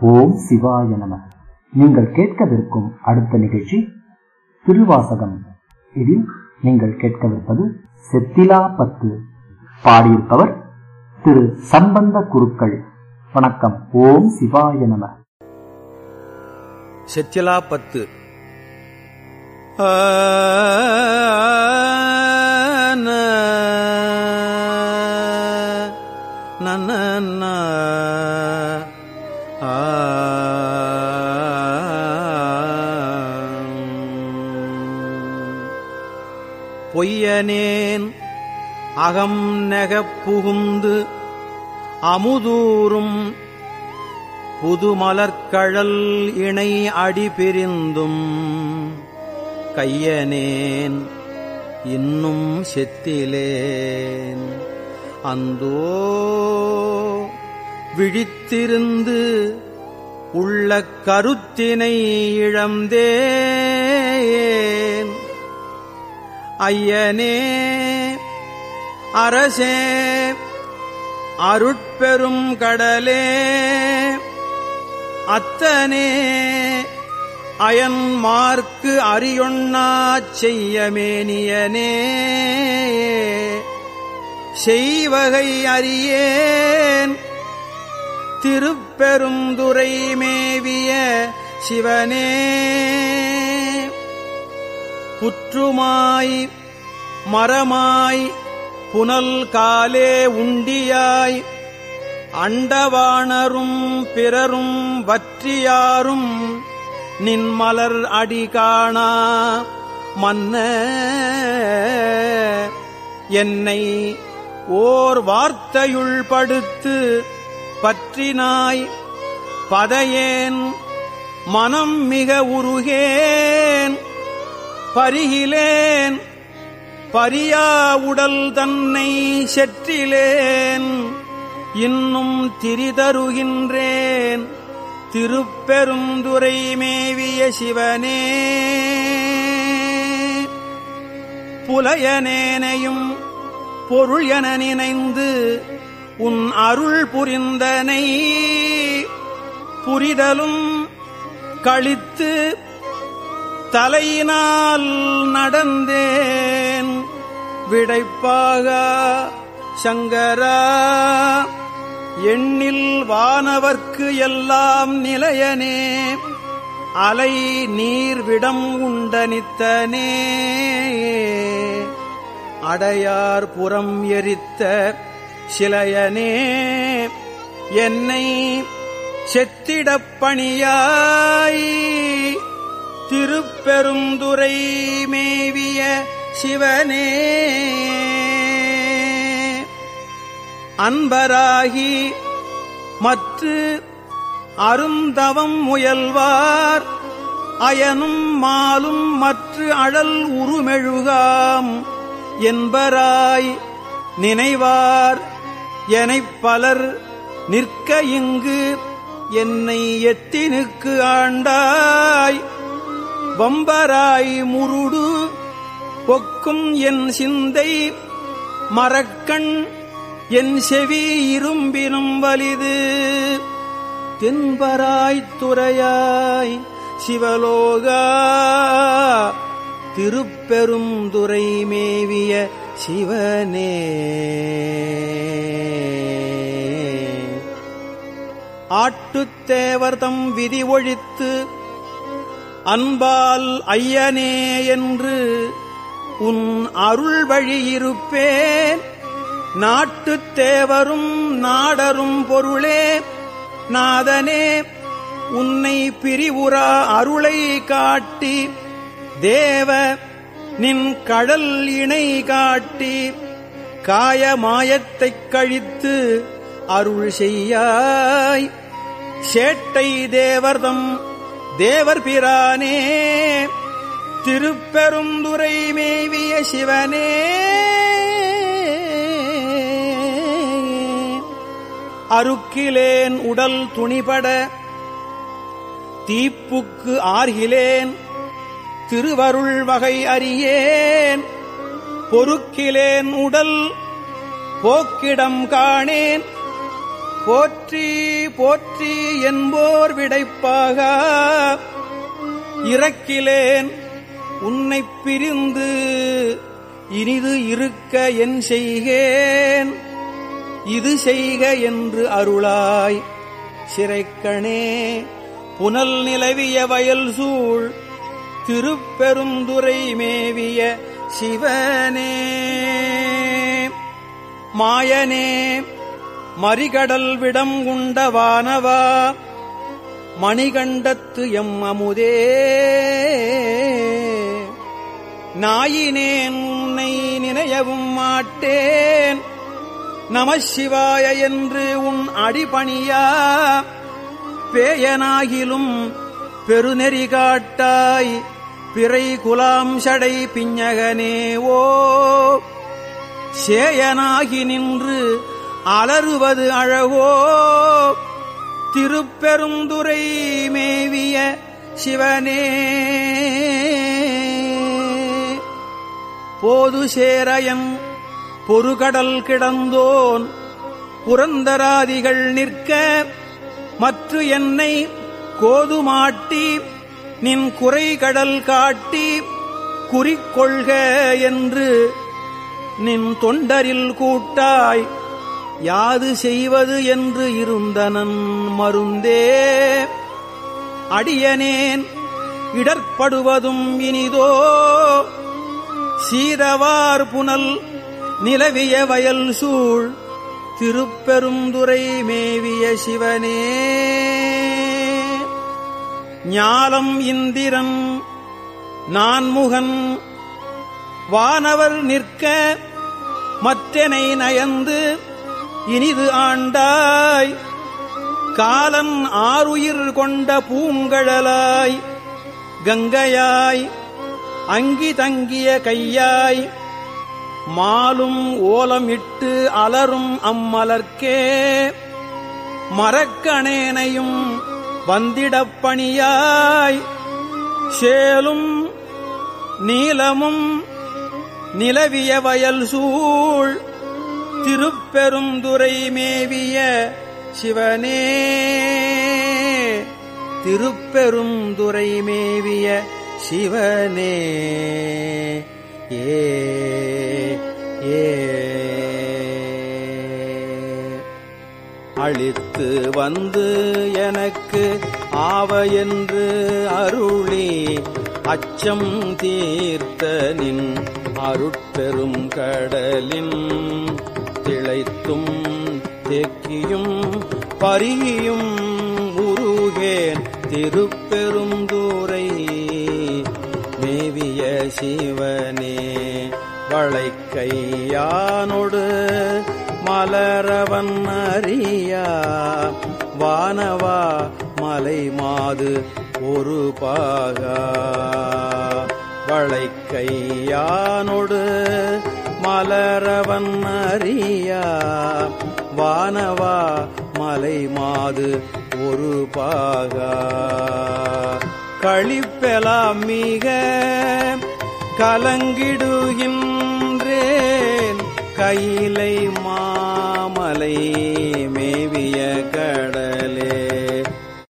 ஓம் சிவாய நம நீங்கள் கேட்கவிருக்கும் அடுத்த நிகழ்ச்சி திருவாசகம் இதில் நீங்கள் கேட்கவிருப்பது செத்திலா பத்து பாடியிருப்பவர் திரு சம்பந்த குருக்கள் வணக்கம் ஓம் சிவாய நம செத்திலா பத்து பொய்யனேன் அகம் நெகப் புகுந்து அமுதூரும் புதுமலர்கழல் இணை அடி பிரிந்தும் கையனேன் இன்னும் செத்திலேன் அந்தோ விழித்திருந்து உள்ள கருத்தினை இழந்தேன் ஐயனே அரசே அருட்பெரும் கடலே அத்தனே அயன்மார்க்கு அறியொண்ணாச் செய்யமேனியனே செய்வகை அறியேன் திருப்பெருந்துரை மேவிய சிவனே புற்றுமாய் மரமாய் புனல் காலே உண்டியாய் அண்டவாணரும் பிறரும் வற்றியாரும் நின்மலர் அடி காணா மன்ன என்னை ஓர் வார்த்தையுள் படுத்து பற்றினாய் பதையேன் மனம் மிக உருகேன் பரிகிலேன் பரியா உடல் தன்னை செற்றிலேன் இன்னும் திரிதருகின்றேன் திருப்பெருந்துரை மேவிய சிவனே புலையனேனையும் பொருள் என நினைந்து உன் அருள் புரிந்தனை புரிதலும் கழித்து தலையினால் நடந்தேன் விடைப்பாக சங்கரா எண்ணில் வானவர்க்கு எல்லாம் நிலையனே அலை நீர் விடம் உண்டனித்தனே அடையார் புறம் எரித்த சிலையனே என்னை செத்திடப் பணியாய் திருப்பெருந்துரை மேவிய சிவனே அன்பராகி மற்று அருந்தவம் முயல்வார் அயனும் மாலும் மற்ற அழல் உருமெழுகாம் என்பராய் நினைவார் எனைப் பலர் நிற்க இங்கு என்னை எத்தினுக்கு ஆண்டாய் வம்பராய் முருடு பொக்கும் என் சிந்தை மரக்கண் என் செவி இரும்பினும் வலிது தென்பராய்த் துறையாய் சிவலோகா திருப்பெரும் துறை மேவிய சிவனே ஆட்டுத்தேவர்தம் விதி ஒழித்து அன்பால் ஐயனே என்று உன் அருள் வழியிருப்பேன் நாட்டுத் தேவரும் நாடரும் பொருளே நாதனே உன்னை பிரிவுரா அருளை காட்டி தேவ நின் கடல் இணை காட்டி காயமாயத்தைக் கழித்து அருள் செய்யாய் சேட்டை தேவர்தம் தேவர் பிரானே திருப்பெருந்துரை மேவிய சிவனே அருக்கிலேன் உடல் துணிபட தீப்புக்கு ஆர்கிலேன் திருவருள் வகை அறியேன் பொறுக்கிலேன் உடல் போக்கிடம் காணேன் போற்றி போற்றி என்போர் விடைப்பாக இறக்கிலேன் உன்னைப் பிரிந்து இனிது இருக்க என் செய்கேன் இது செய்க என்று அருளாய் சிறைக்கணே புனல் நிலவிய வயல் சூழ் திருப்பெருந்துரை மேவிய சிவனே மாயனே மறிகடல் விடம் உண்ட வானவா மணிகண்டத்து எம் அமுதே நாயினேன் உன்னை நினையவும் மாட்டேன் நமசிவாய என்று உன் அடிபணியா பேயனாகிலும் பெருநெறி காட்டாய் பிறை குலாம் சடை பிஞகனே ஓ சேயனாகி நின்று அலறுவது அழகோ திருப்பெருந்துரை மேவிய சிவனே போது சேரயன் பொறுகடல் கிடந்தோன் புரந்தராதிகள் நிற்க மற்ற என்னை கோதுமாட்டி நின் குறைகடல் காட்டி குறிக்கொள்க என்று நின் தொண்டரில் கூட்டாய் யாது செய்வது என்று இருந்தனன் மருந்தே அடியனேன் இடர்ப்படுவதும் இனிதோ சீரவார் புனல் நிலவிய வயல் சூழ் திருப்பெருந்துரை மேவிய சிவனே ஞாலம் இந்திரன் நான்முகன் வானவர் நிற்க மற்றனை நயந்து இனிது ஆண்டாய் காலன் ஆறுயிர் கொண்ட பூங்கழலாய் கங்கையாய் அங்கி தங்கிய கையாய் மாலும் ஓலமிட்டு அலரும் அம்மலர்க்கே மரக்கணேனையும் வந்திடப் பணியாய் சேலும் நீலமும் நிலவிய வயல் சூழ் திருப்பெருந்துரை மேவிய சிவனே திருப்பெருந்துரை மேவிய சிவனே ஏ ஏ அழித்து வந்து எனக்கு ஆவ என்று அருளி அச்சம் தீர்த்த நின் அருட்பெரும் கடலின் திளைத்தும் தேக்கியும் பரியும் உருகேன் திருப்பெருந்தூரை மேவிய சிவனே வளைக்கையானொடு மலரவன் அறியா வானவா மலை மாது ஒரு பாகா வளைக்கையானொடு மலரவன் அறியா வானவா மலை மாது ஒரு பாகா கழிப்பெலாம் மிக கலங்கிடுகின்றேன் கையிலை மாமலை மேவிய கட